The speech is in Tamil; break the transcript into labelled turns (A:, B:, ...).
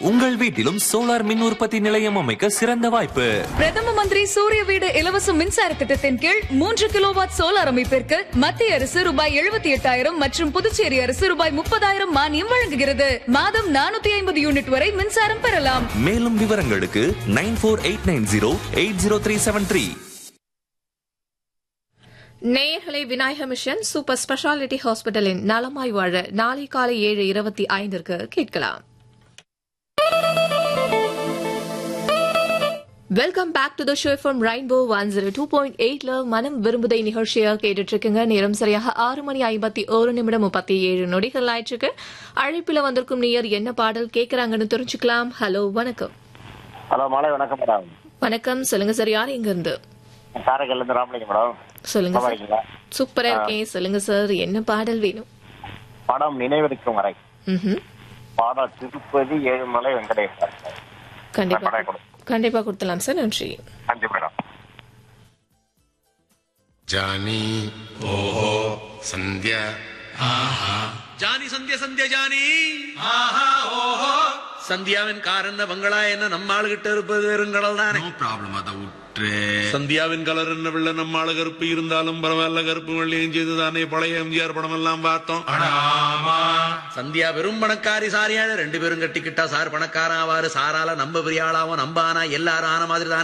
A: உங்கள் வீட்டிலும் சோலார் மின் உற்பத்தி நிலையம் அமைக்க சிறந்த வாய்ப்பு
B: பிரதம மந்திரி சூரிய வீடு இலவச மின்சார திட்டத்தின் கீழ் மூன்று கிலோவாட் சோலார் அமைப்பிற்கு மத்திய அரசு ரூபாய் எழுபத்தி எட்டாயிரம் மற்றும் புதுச்சேரி அரசு ரூபாய் முப்பதாயிரம் மானியம் வழங்குகிறது மாதம் நானூத்தி ஐம்பது யூனிட் வரை மின்சாரம் பெறலாம்
A: மேலும் விவரங்களுக்கு nine four eight nine zero eight zero three seven three
C: நேயர்களை விநாயக மிஷன் சூப்பர் ஸ்பெஷாலிட்டி ஹாஸ்பிட்டலின் நலமாய் வாழ நாளை காலை ஏழு இருபத்தி ஐந்திற்கு கேட்கலாம் welcome back to the show from rainbow one zero two point எயிட்ல மனம் விரும்புதை நிகழ்ச்சியா கேட்டுட்டு இருக்குங்க நேரம் சரியாக ஆறு மணி ஐம்பத்தி ஒரு நிமிடம் முப்பத்தி ஏழு நொடிகள் ஆயிடுச்சுக்கு அழைப்பில் வந்திருக்கும் நேயர் என்ன பாடல் கேட்கறாங்கன்னு தெரிஞ்சுக்கலாம் ஹலோ வணக்கம்
D: ஹலோ மாலை வணக்கம் மேடம்
C: வணக்கம் சொல்லுங்க சார் யார் எங்க இருந்து
D: காரைக்கால்ல இருந்து ராமலிங்கம் மேடம்
C: சொல்லுங்க
D: நல்லா
C: சார்
D: இருக்கீங்களா
C: சூப்பரா இருக்கேன் சொல்லுங்க சார் என்ன பாடல் வேணும்
D: படம் நினைவிருக்கும் வரை
C: ம்ஹும்.
D: பாடம் திருப்பதி ஏழுமலை வெங்கடேஸ்வரர்
C: கண்டிப்பா
D: படம் கொடு.
C: கண்டிப்பா கொடுத்தலாம் சார் நன்றி
D: நன்றி மேடம்
E: ಜಾನಿ ಓಹೋ ಸಂಧ್ಯಾ
F: ஜானி சந்திய சந்திய ஜானி சந்தியாவின் கார் என்ன பங்களா என்ன நம்ம ஆளுகிட்ட இருப்பது வெறுங்கடல் தானே
E: ನೋ ಪ್ರಾಬ್ಲಮ್ ಅದ ಉಟ್ರೆ
F: சந்தியாவின் கலர் என்ன வெள்ள நம்ம ஆளு கருப்பு இருந்தாலும் பரவாயில்ல கருப்பு வெள்ளையும் செய்து தானே பழைய எம்ஜிஆர் படம் எல்லாம் பார்த்தோம் சந்தியா வெறும் பணக்காரி சாரியான ரெண்டு பேரும் கட்டிக்கிட்டா சார் பணக்காரன் ஆவாரு சாரால நம்ம பெரிய ஆளாவும் நம்ப ஆனா எல்லாரும் ஆன மாதிரி தானே